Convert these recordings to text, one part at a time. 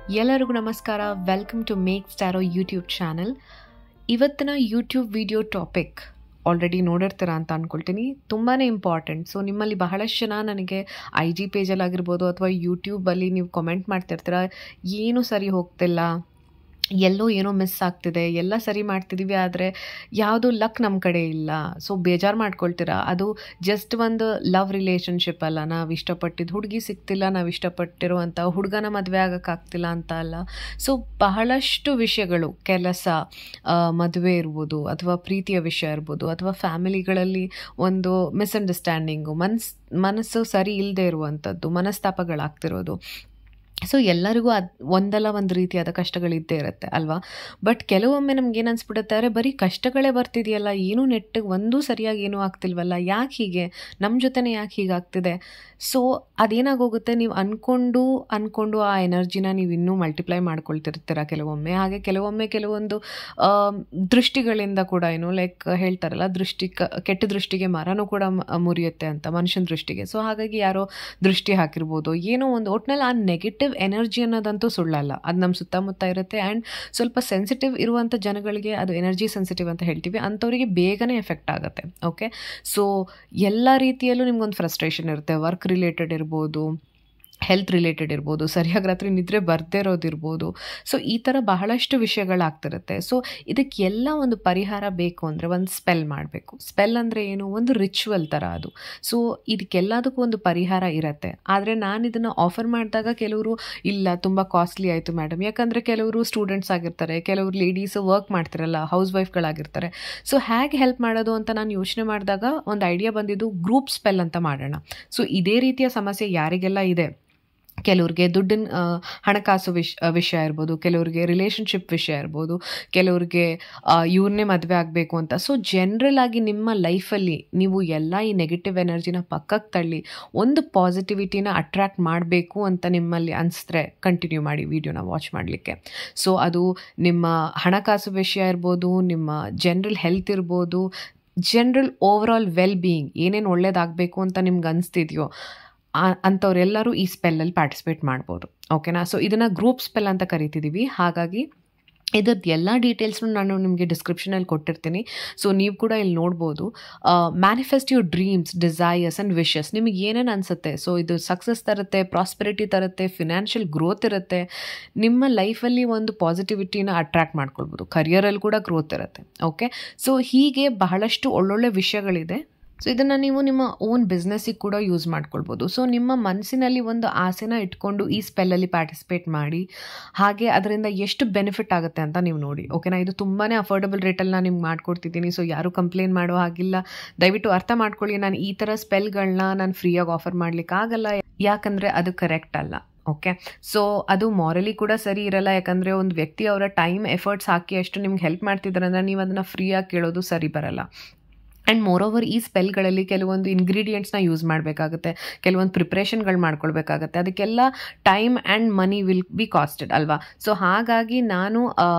ಎಲ್ಲರಿಗೂ ನಮಸ್ಕಾರ welcome to make ಸ್ಟಾರೋ ಯೂಟ್ಯೂಬ್ ಚಾನಲ್ ಇವತ್ತಿನ ಯೂಟ್ಯೂಬ್ ವಿಡಿಯೋ ಟಾಪಿಕ್ ಆಲ್ರೆಡಿ ನೋಡಿರ್ತೀರ ಅಂತ ಅಂದ್ಕೊಳ್ತೀನಿ ತುಂಬಾ ಇಂಪಾರ್ಟೆಂಟ್ ಸೊ ನಿಮ್ಮಲ್ಲಿ ಬಹಳಷ್ಟು ಜನ ನನಗೆ ಐ ಜಿ ಪೇಜಲ್ಲಾಗಿರ್ಬೋದು ಅಥವಾ ಯೂಟ್ಯೂಬಲ್ಲಿ ನೀವು ಕಮೆಂಟ್ ಮಾಡ್ತಿರ್ತೀರ ಏನು ಸರಿ ಹೋಗ್ತಿಲ್ಲ ಎಲ್ಲೋ ಏನೋ ಮಿಸ್ ಆಗ್ತಿದೆ ಎಲ್ಲ ಸರಿ ಮಾಡ್ತಿದ್ದೀವಿ ಆದರೆ ಯಾವುದೂ ಲಕ್ ನಮ್ಮ ಕಡೆ ಇಲ್ಲ ಸೊ ಬೇಜಾರು ಮಾಡ್ಕೊಳ್ತೀರಾ ಅದು ಜಸ್ಟ್ ಒಂದು ಲವ್ ರಿಲೇಷನ್ಶಿಪ್ ಅಲ್ಲ ನಾವು ಇಷ್ಟಪಟ್ಟಿದ್ದು ಹುಡುಗಿ ಸಿಗ್ತಿಲ್ಲ ನಾವು ಇಷ್ಟಪಟ್ಟಿರುವಂಥ ಹುಡುಗನ ಮದುವೆ ಆಗೋಕ್ಕಾಗ್ತಿಲ್ಲ ಅಂತ ಅಲ್ಲ ಸೊ ಬಹಳಷ್ಟು ವಿಷಯಗಳು ಕೆಲಸ ಮದುವೆ ಇರ್ಬೋದು ಅಥವಾ ಪ್ರೀತಿಯ ವಿಷಯ ಇರ್ಬೋದು ಅಥವಾ ಫ್ಯಾಮಿಲಿಗಳಲ್ಲಿ ಒಂದು ಮಿಸ್ಅಂಡರ್ಸ್ಟ್ಯಾಂಡಿಂಗು ಮನ್ಸ್ ಮನಸ್ಸು ಸರಿ ಇಲ್ಲದೆ ಇರುವಂಥದ್ದು ಮನಸ್ತಾಪಗಳಾಗ್ತಿರೋದು ಸೊ ಎಲ್ಲರಿಗೂ ಅದು ಒಂದಲ್ಲ ಒಂದು ರೀತಿಯಾದ ಕಷ್ಟಗಳಿದ್ದೇ ಇರುತ್ತೆ ಅಲ್ವಾ ಬಟ್ ಕೆಲವೊಮ್ಮೆ ನಮ್ಗೆ ಏನು ಅನ್ಸ್ಬಿಡುತ್ತೆ ಅಂದರೆ ಬರೀ ಕಷ್ಟಗಳೇ ಬರ್ತಿದೆಯಲ್ಲ ಏನೂ ನೆಟ್ಟಿಗೆ ಒಂದೂ ಸರಿಯಾಗಿ ಏನೂ ಆಗ್ತಿಲ್ವಲ್ಲ ಯಾಕೆ ಹೀಗೆ ನಮ್ಮ ಜೊತೆನೇ ಯಾಕೆ ಹೀಗಾಗ್ತಿದೆ ಸೊ ಅದೇನಾಗೋಗುತ್ತೆ ನೀವು ಅಂದ್ಕೊಂಡು ಅಂದ್ಕೊಂಡು ಆ ಎನರ್ಜಿನ ನೀವು ಇನ್ನೂ ಮಲ್ಟಿಪ್ಲೈ ಮಾಡ್ಕೊಳ್ತಿರ್ತೀರ ಕೆಲವೊಮ್ಮೆ ಹಾಗೆ ಕೆಲವೊಮ್ಮೆ ಕೆಲವೊಂದು ದೃಷ್ಟಿಗಳಿಂದ ಕೂಡ ಏನು ಲೈಕ್ ಹೇಳ್ತಾರಲ್ಲ ದೃಷ್ಟಿ ಕ ಕೆಟ್ಟ ದೃಷ್ಟಿಗೆ ಮರನೂ ಕೂಡ ಮುರಿಯುತ್ತೆ ಅಂತ ಮನುಷ್ಯನ ದೃಷ್ಟಿಗೆ ಸೊ ಹಾಗಾಗಿ ಯಾರೋ ದೃಷ್ಟಿ ಹಾಕಿರ್ಬೋದು ಏನೋ ಒಂದು ಒಟ್ನಲ್ಲಿ ಆ ನೆಗೆಟಿವ್ ಎನರ್ಜಿ ಅನ್ನೋದಂತೂ ಸುಳ್ಳಲ್ಲ ಅದು ನಮ್ಮ ಸುತ್ತಮುತ್ತ ಇರುತ್ತೆ ಆ್ಯಂಡ್ ಸ್ವಲ್ಪ ಸೆನ್ಸಿಟಿವ್ ಇರುವಂಥ ಜನಗಳಿಗೆ ಅದು ಎನರ್ಜಿ ಸೆನ್ಸಿಟಿವ್ ಅಂತ ಹೇಳ್ತೀವಿ ಅಂಥವರಿಗೆ ಬೇಗನೆ ಎಫೆಕ್ಟ್ ಆಗುತ್ತೆ ಓಕೆ ಸೊ ಎಲ್ಲ ರೀತಿಯಲ್ಲೂ ನಿಮ್ಗೊಂದು ಫ್ರಸ್ಟ್ರೇಷನ್ ಇರುತ್ತೆ ವರ್ಕ್ ರಿಲೇಟೆಡ್ ಇರ್ಬೋದು ಹೆಲ್ತ್ ರಿಲೇಟೆಡ್ ಇರ್ಬೋದು ಸರಿಯಾಗಿ ರಾತ್ರಿ ನಿದ್ರೆ ಬರ್ದೇ ಇರೋದಿರ್ಬೋದು ಸೊ ಈ ಥರ ಬಹಳಷ್ಟು ವಿಷಯಗಳಾಗ್ತಿರುತ್ತೆ ಸೊ ಇದಕ್ಕೆಲ್ಲ ಒಂದು ಪರಿಹಾರ ಬೇಕು ಅಂದರೆ ಒಂದು ಸ್ಪೆಲ್ ಮಾಡಬೇಕು ಸ್ಪೆಲ್ ಅಂದರೆ ಏನು ಒಂದು ರಿಚುವಲ್ ಥರ ಅದು ಸೊ ಇದಕ್ಕೆಲ್ಲದಕ್ಕೂ ಒಂದು ಪರಿಹಾರ ಇರುತ್ತೆ ಆದರೆ ನಾನು ಇದನ್ನು ಆಫರ್ ಮಾಡಿದಾಗ ಕೆಲವರು ಇಲ್ಲ ತುಂಬ ಕಾಸ್ಟ್ಲಿ ಆಯಿತು ಮೇಡಮ್ ಯಾಕಂದರೆ ಕೆಲವರು ಸ್ಟೂಡೆಂಟ್ಸ್ ಆಗಿರ್ತಾರೆ ಕೆಲವರು ಲೇಡೀಸ್ ವರ್ಕ್ ಮಾಡ್ತಿರಲ್ಲ ಹೌಸ್ ವೈಫ್ಗಳಾಗಿರ್ತಾರೆ ಸೊ ಹೇಗೆ ಹೆಲ್ಪ್ ಮಾಡೋದು ಅಂತ ನಾನು ಯೋಚನೆ ಮಾಡಿದಾಗ ಒಂದು ಐಡಿಯಾ ಬಂದಿದ್ದು ಗ್ರೂಪ್ ಸ್ಪೆಲ್ ಅಂತ ಮಾಡೋಣ ಸೊ ಇದೇ ರೀತಿಯ ಸಮಸ್ಯೆ ಯಾರಿಗೆಲ್ಲ ಇದೆ ಕೆಲವ್ರಿಗೆ ದುಡ್ಡಿನ ಹಣಕಾಸು ವಿಷ ವಿಷಯ ಇರ್ಬೋದು ಕೆಲವ್ರಿಗೆ ರಿಲೇಷನ್ಶಿಪ್ ವಿಷಯ ಇರ್ಬೋದು ಕೆಲವ್ರಿಗೆ ಇವ್ರನ್ನೇ ಮದುವೆ ಆಗಬೇಕು ಅಂತ ಸೊ ಜನ್ರಲ್ ಆಗಿ ನಿಮ್ಮ ಲೈಫಲ್ಲಿ ನೀವು ಎಲ್ಲ ಈ ನೆಗೆಟಿವ್ ಎನರ್ಜಿನ ಪಕ್ಕಕ್ಕೆ ತಳ್ಳಿ ಒಂದು ಪಾಸಿಟಿವಿಟಿನ ಅಟ್ರ್ಯಾಕ್ಟ್ ಮಾಡಬೇಕು ಅಂತ ನಿಮ್ಮಲ್ಲಿ ಅನಿಸಿದ್ರೆ ಕಂಟಿನ್ಯೂ ಮಾಡಿ ವಿಡಿಯೋನ ವಾಚ್ ಮಾಡಲಿಕ್ಕೆ ಸೊ ಅದು ನಿಮ್ಮ ಹಣಕಾಸು ವಿಷಯ ಇರ್ಬೋದು ನಿಮ್ಮ ಜನರಲ್ ಹೆಲ್ತ್ ಇರ್ಬೋದು general overall well being ಏನೇನು ಒಳ್ಳೇದಾಗಬೇಕು ಅಂತ ನಿಮ್ಗೆ ಅನಿಸ್ತಿದೆಯೋ ಅಂಥವ್ರೆಲ್ಲರೂ ಈ ಸ್ಪೆಲ್ಲಲ್ಲಿ ಪಾರ್ಟಿಸಿಪೇಟ್ ಮಾಡ್ಬೋದು ಓಕೆನಾ ಸೊ ಇದನ್ನು ಗ್ರೂಪ್ ಸ್ಪೆಲ್ ಅಂತ ಕರಿತಿದ್ದೀವಿ ಹಾಗಾಗಿ ಇದ್ರದ್ದು ಎಲ್ಲ ಡೀಟೇಲ್ಸ್ನು ನಾನು ನಿಮಗೆ ಡಿಸ್ಕ್ರಿಪ್ಷನಲ್ಲಿ ಕೊಟ್ಟಿರ್ತೀನಿ ಸೊ ನೀವು ಕೂಡ ಇಲ್ಲಿ ನೋಡ್ಬೋದು manifest your dreams desires and wishes ನಿಮಗೆ ಏನೇನು ಅನಿಸುತ್ತೆ ಸೊ ಇದು ಸಕ್ಸಸ್ ತರುತ್ತೆ ಪ್ರಾಸ್ಪೆರಿಟಿ ತರುತ್ತೆ ಫಿನಾನ್ಷಿಯಲ್ ಗ್ರೋತ್ ಇರುತ್ತೆ ನಿಮ್ಮ ಲೈಫಲ್ಲಿ ಒಂದು ಪಾಸಿಟಿವಿಟಿನ ಅಟ್ರ್ಯಾಕ್ಟ್ ಮಾಡ್ಕೊಳ್ಬೋದು ಕರಿಯರಲ್ಲಿ ಕೂಡ ಗ್ರೋತ್ ಇರುತ್ತೆ ಓಕೆ ಸೊ ಹೀಗೆ ಬಹಳಷ್ಟು ಒಳ್ಳೊಳ್ಳೆ ವಿಷಯಗಳಿದೆ ಸೊ ಇದನ್ನು ನೀವು ನಿಮ್ಮ ಓನ್ ಬಿಸ್ನೆಸ್ಸಿಗೆ ಕೂಡ ಯೂಸ್ ಮಾಡ್ಕೊಳ್ಬೋದು ಸೊ ನಿಮ್ಮ ಮನಸ್ಸಿನಲ್ಲಿ ಒಂದು ಆಸೆನ ಇಟ್ಕೊಂಡು ಈ ಸ್ಪೆಲ್ಲಲ್ಲಿ ಪಾರ್ಟಿಸಿಪೇಟ್ ಮಾಡಿ ಹಾಗೆ ಅದರಿಂದ ಎಷ್ಟು ಬೆನಿಫಿಟ್ ಆಗುತ್ತೆ ಅಂತ ನೀವು ನೋಡಿ ಓಕೆನಾ ಇದು ತುಂಬಾ ಅಫೋರ್ಡಬಲ್ ರೇಟಲ್ಲಿ ನಾನು ನಿಮ್ಗೆ ಮಾಡ್ಕೊಡ್ತಿದ್ದೀನಿ ಸೊ ಯಾರು ಕಂಪ್ಲೇಂಟ್ ಮಾಡೋ ಹಾಗಿಲ್ಲ ದಯವಿಟ್ಟು ಅರ್ಥ ಮಾಡ್ಕೊಳ್ಳಿ ನಾನು ಈ ಥರ ಸ್ಪೆಲ್ಗಳನ್ನ ನಾನು ಫ್ರೀಯಾಗಿ ಆಫರ್ ಮಾಡ್ಲಿಕ್ಕೆ ಆಗಲ್ಲ ಯಾಕಂದರೆ ಅದು ಕರೆಕ್ಟ್ ಅಲ್ಲ ಓಕೆ ಸೊ ಅದು ಮಾರಲಿ ಕೂಡ ಸರಿ ಇರಲ್ಲ ಯಾಕಂದರೆ ಒಂದು ವ್ಯಕ್ತಿ ಅವರ ಟೈಮ್ ಎಫರ್ಟ್ಸ್ ಹಾಕಿ ಅಷ್ಟು ನಿಮ್ಗೆ ಹೆಲ್ಪ್ ಮಾಡ್ತಿದ್ದಾರೆ ಅಂದರೆ ನೀವು ಅದನ್ನು ಫ್ರೀಯಾಗಿ ಕೇಳೋದು ಸರಿ ಬರಲ್ಲ ಆ್ಯಂಡ್ ಮೋರ್ ಓವರ್ ಈ ಸ್ಪೆಲ್ಗಳಲ್ಲಿ ಕೆಲವೊಂದು ಇಂಗ್ರೀಡಿಯೆಂಟ್ಸ್ನ ಯೂಸ್ ಮಾಡಬೇಕಾಗುತ್ತೆ ಕೆಲವೊಂದು ಪ್ರಿಪ್ರೇಷನ್ಗಳು ಮಾಡ್ಕೊಳ್ಬೇಕಾಗತ್ತೆ ಅದಕ್ಕೆಲ್ಲ time and money will be costed ಅಲ್ವಾ ಸೊ ಹಾಗಾಗಿ ನಾನು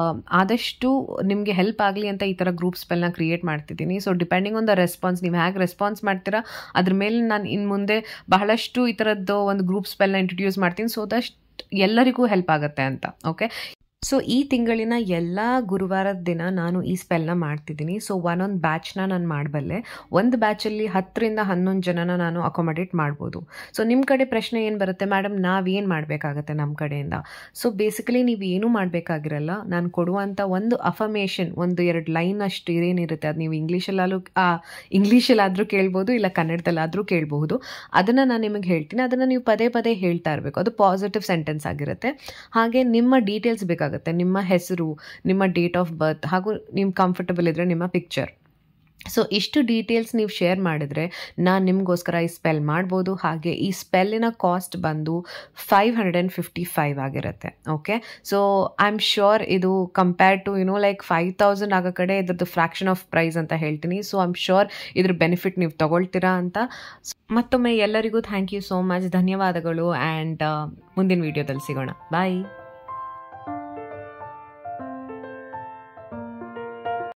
ಆದಷ್ಟು ನಿಮಗೆ ಹೆಲ್ಪ್ ಆಗಲಿ ಅಂತ ಈ ಥರ ಗ್ರೂಪ್ ಸ್ಪೆಲ್ನ ಕ್ರಿಯೇಟ್ ಮಾಡ್ತಿದ್ದೀನಿ so depending on the response ನೀವು ಹೇಗೆ ರೆಸ್ಪಾನ್ಸ್ ಮಾಡ್ತೀರಾ ಅದ್ರ ಮೇಲೆ ನಾನು ಇನ್ನು ಮುಂದೆ ಬಹಳಷ್ಟು ಈ ಥರದ್ದು ಒಂದು ಗ್ರೂಪ್ ಸ್ಪೆಲ್ನ ಇಂಟ್ರೊಡ್ಯೂಸ್ ಮಾಡ್ತೀನಿ ಸೊ ದಸ್ಟ್ ಎಲ್ಲರಿಗೂ ಹೆಲ್ಪ್ ಆಗುತ್ತೆ ಅಂತ ಓಕೆ ಸೊ ಈ ತಿಂಗಳಿನ ಎಲ್ಲ ಗುರುವಾರದ ದಿನ ನಾನು ಈ ಸ್ಪೆಲ್ನ ಮಾಡ್ತಿದ್ದೀನಿ ಸೊ ಒಂದೊಂದು ಬ್ಯಾಚ್ನ ನಾನು ಮಾಡಬಲ್ಲೆ ಒಂದು ಬ್ಯಾಚಲ್ಲಿ ಹತ್ತರಿಂದ ಹನ್ನೊಂದು ಜನನ ನಾನು ಅಕೊಮಡೇಟ್ ಮಾಡ್ಬೋದು ಸೊ ನಿಮ್ಮ ಕಡೆ ಪ್ರಶ್ನೆ ಏನು ಬರುತ್ತೆ ಮೇಡಮ್ ನಾವೇನು ಮಾಡಬೇಕಾಗತ್ತೆ ನಮ್ಮ ಕಡೆಯಿಂದ ಸೊ ಬೇಸಿಕಲಿ ನೀವು ಏನೂ ಮಾಡಬೇಕಾಗಿರಲ್ಲ ನಾನು ಕೊಡುವಂಥ ಒಂದು ಅಫಮೇಷನ್ ಒಂದು ಎರಡು ಲೈನ್ ಅಷ್ಟು ಏನಿರುತ್ತೆ ಅದು ನೀವು ಇಂಗ್ಲೀಷಲ್ಲಾದ್ರೂ ಇಂಗ್ಲೀಷಲ್ಲಾದರೂ ಕೇಳ್ಬೋದು ಇಲ್ಲ ಕನ್ನಡದಲ್ಲಾದರೂ ಕೇಳಬಹುದು ಅದನ್ನು ನಾನು ನಿಮಗೆ ಹೇಳ್ತೀನಿ ಅದನ್ನು ನೀವು ಪದೇ ಪದೇ ಹೇಳ್ತಾ ಇರಬೇಕು ಅದು ಪಾಸಿಟಿವ್ ಸೆಂಟೆನ್ಸ್ ಆಗಿರುತ್ತೆ ಹಾಗೆ ನಿಮ್ಮ ಡೀಟೇಲ್ಸ್ ಬೇಕಾಗುತ್ತೆ ನಿಮ್ಮ ಹೆಸರು ನಿಮ್ಮ ಡೇಟ್ ಆಫ್ ಬರ್ತ್ ಹಾಗೂ ನಿಮ್ಮ ಕಂಫರ್ಟಬಲ್ ಇದ್ದರೆ ನಿಮ್ಮ ಪಿಕ್ಚರ್ ಸೊ ಇಷ್ಟು ಡೀಟೇಲ್ಸ್ ನೀವು ಶೇರ್ ಮಾಡಿದರೆ ನಾನು ನಿಮಗೋಸ್ಕರ ಈ ಸ್ಪೆಲ್ ಮಾಡ್ಬೋದು ಹಾಗೆ ಈ ಸ್ಪೆಲ್ಲಿನ ಕಾಸ್ಟ್ ಬಂದು five hundred and fifty five ಆಗಿರುತ್ತೆ okay so I am sure ಇದು compare to you know like five thousand ಆಗೋ ಕಡೆ ಇದ್ರದ್ದು ಫ್ರ್ಯಾಕ್ಷನ್ ಆಫ್ ಪ್ರೈಸ್ ಅಂತ ಹೇಳ್ತೀನಿ ಸೊ ಐ ಆಮ್ ಶ್ಯೂರ್ ಇದ್ರ ಬೆನಿಫಿಟ್ ನೀವು ತೊಗೊಳ್ತೀರಾ ಅಂತ ಮತ್ತೊಮ್ಮೆ ಎಲ್ಲರಿಗೂ ಥ್ಯಾಂಕ್ ಯು ಸೋ ಮಚ್ ಧನ್ಯವಾದಗಳು ಆ್ಯಂಡ್ ಮುಂದಿನ ವೀಡಿಯೋದಲ್ಲಿ ಸಿಗೋಣ ಬಾಯ್